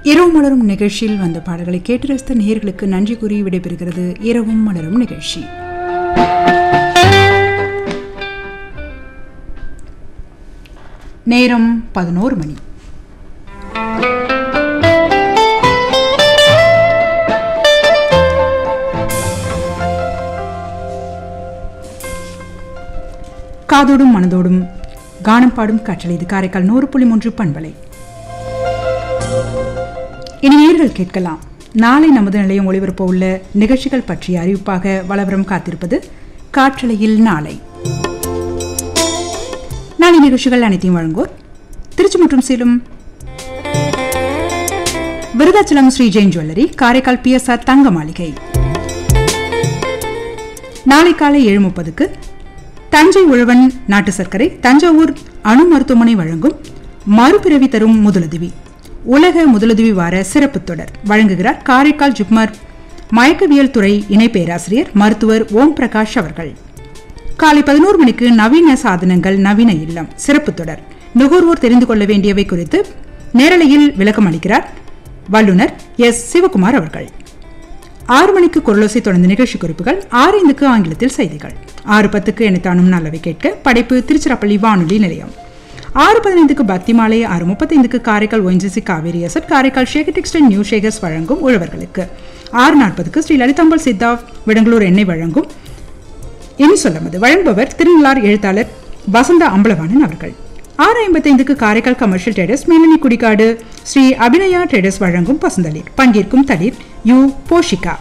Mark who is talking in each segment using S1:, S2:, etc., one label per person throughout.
S1: இரவு மலரும் நிகழ்ச்சியில் வந்த பாடல்களை கேட்டு ரசித்த நேயர்களுக்கு நன்றி கூறி விடைபெறுகிறது இரவும் மலரும் நிகழ்ச்சி நேரம் பதினோரு மணி காதோடும் மனதோடும் கானம் பாடும் கற்றல் இது காரைக்கால் நூறு புள்ளி மூன்று பண்பலை இனி நேர்கள் கேட்கலாம் நாளை நமது நிலையம் ஒளிபரப்ப உள்ள நிகழ்ச்சிகள் பற்றிய அறிவிப்பாக வளவரம் காத்திருப்பது காற்றலையில் நாளை நாளை நிகழ்ச்சிகள் அனைத்தையும் வழங்குவோர் திருச்சி மற்றும் சேலம் விருதாச்சலம் ஸ்ரீ ஜெயின் ஜுவல்லரி காரைக்கால் பிஎஸ்ஆர் தங்க மாளிகை நாளை காலை ஏழு முப்பதுக்கு தஞ்சை உழவன் நாட்டு சர்க்கரை தஞ்சாவூர் அணு மருத்துவமனை வழங்கும் மறுபிறவி தரும் முதலுதவி உலக முதலுதவி வார சிறப்பு தொடர் வழங்குகிறார் காரைக்கால் ஜிப்மர் மயக்கவியல் துறை இணை பேராசிரியர் மருத்துவர் ஓம் பிரகாஷ் அவர்கள் காலை பதினோரு மணிக்கு நவீன சாதனங்கள் நவீன இல்லம் சிறப்பு தொடர் நுகர்வோர் தெரிந்து கொள்ள வேண்டியவை குறித்து நேரலையில் விளக்கம் அளிக்கிறார் வல்லுநர் எஸ் சிவகுமார் அவர்கள் ஆறு மணிக்கு குரலோசை தொடர்ந்த நிகழ்ச்சி குறிப்புகள் ஆறு ஐந்துக்கு ஆங்கிலத்தில் செய்திகள் ஆறு பத்துக்கு எனைத்தானும் நல்லவை கேட்க படைப்பு திருச்சிராப்பள்ளி வானொலி நிலையம் ஆறு பதினைந்துக்கு பக்தி மாலை ஆறு முப்பத்தைந்துக்கு காரைக்கால் ஒயின்சிசி காவேரி எசட் காரைக்கால் ஷேகர் டெக்ஸ்டைல் நியூ ஷேகர்ஸ் வழங்கும் உழவர்களுக்கு ஆறு நாற்பதுக்கு ஸ்ரீ லலிதாம்பல் சித்தா விடங்களூர் எண்ணெய் வழங்கும் இனி சொல்லமது வழங்குபவர் திருநள்ளார் எழுத்தாளர் வசந்தா அம்பலவாணன் அவர்கள் ஆறு ஐம்பத்தைந்துக்கு Karaikal commercial traders Melani Kudikkadu Sri Abhinaya traders வழங்கும் பசுந்தளிர் பங்கேற்கும் தளிர் யு போஷிகா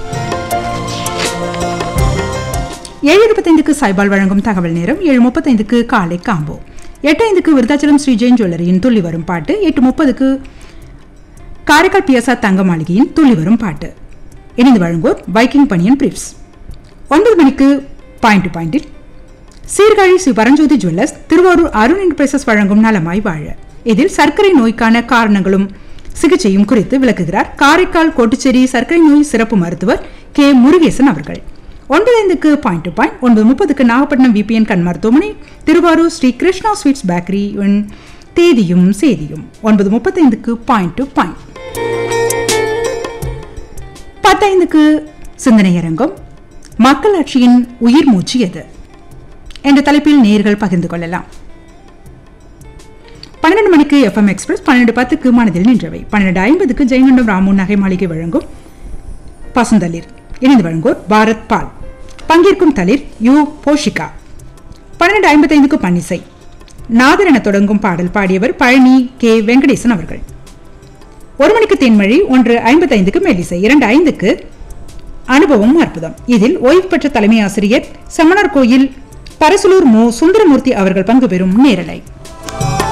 S1: ஏழு இருபத்தைந்துக்கு சாய்பால் வழங்கும் தகவல் நேரம் ஏழு முப்பத்தைந்துக்கு காலை காம்போ எட்டு ஐந்துக்கு விருதாச்சலம் ஸ்ரீ ஜெயின் ஜுவல்லரியின் துள்ளி வரும் பாட்டு எட்டு முப்பதுக்கு காரைக்கால் பிஎஸ்ஆர் தங்க மாளிகையின் துள்ளி வரும் பாட்டு இணைந்து வழங்குவோர் வைக்கிங் பனியன் பிரிப்ஸ் ஒன்பது மணிக்கு பாயிண்ட் டு பாயிண்டில் சீர்காழி ஸ்ரீ பரஞ்சோதி ஜுவல்லர்ஸ் திருவாரூர் அருண் என்டர்பிரைசஸ் வழங்கும் நலமாய் வாழ இதில் சர்க்கரை நோய்க்கான காரணங்களும் சிகிச்சையும் குறித்து விளக்குகிறார் காரைக்கால் கோட்டுச்சேரி சர்க்கரை நோய் சிறப்பு மருத்துவர் கே முருகேசன் அவர்கள் ஒன்பது ஐந்துக்கு பாயிண்ட் டு பாயிண்ட் ஒன்பது முப்பதுக்கு நாகப்பட்டினம் விபிஎன் கண் மருத்துவமனை திருவாரூர் ஸ்ரீ கிருஷ்ணா ஸ்வீட்ஸ் பேக்கரி தேதியும் சேதியும் ஒன்பது முப்பத்தைந்துக்கு பாயிண்ட் டு பாயிண்ட் பத்தைந்துக்கு சிந்தனை அரங்கம் மக்களாட்சியின் உயிர் மூச்சு எது என்ற தலைப்பில் நேர்கள் பகிர்ந்து கொள்ளலாம் பன்னெண்டு மணிக்கு எஃப்எம் எக்ஸ்பிரஸ் பன்னெண்டு பத்துக்கு மனதில் நின்றவை பன்னெண்டு ஐம்பதுக்கு ஜெயங்கண்டம் ராமு நகை மாளிகை வழங்கும் பசுந்தளிர் இணைந்து வழங்குவோர் பாரத் பால் பங்கேற்கும் தளிர் யு போஷிகா பன்னெண்டு ஐம்பத்தைந்துக்கு பன்னிசை நாதர் என தொடங்கும் பாடல் பாடியவர் பழனி கே வெங்கடேசன் அவர்கள் ஒரு மணிக்கு தென்மழி ஒன்று ஐம்பத்தைந்துக்கு மெல்லிசை இரண்டு ஐந்துக்கு அனுபவம் அற்புதம் இதில் ஓய்வு பெற்ற தலைமை ஆசிரியர் செமனார் கோயில் பரசுலூர் மு சுந்தரமூர்த்தி அவர்கள் பங்கு பெறும் நேரலை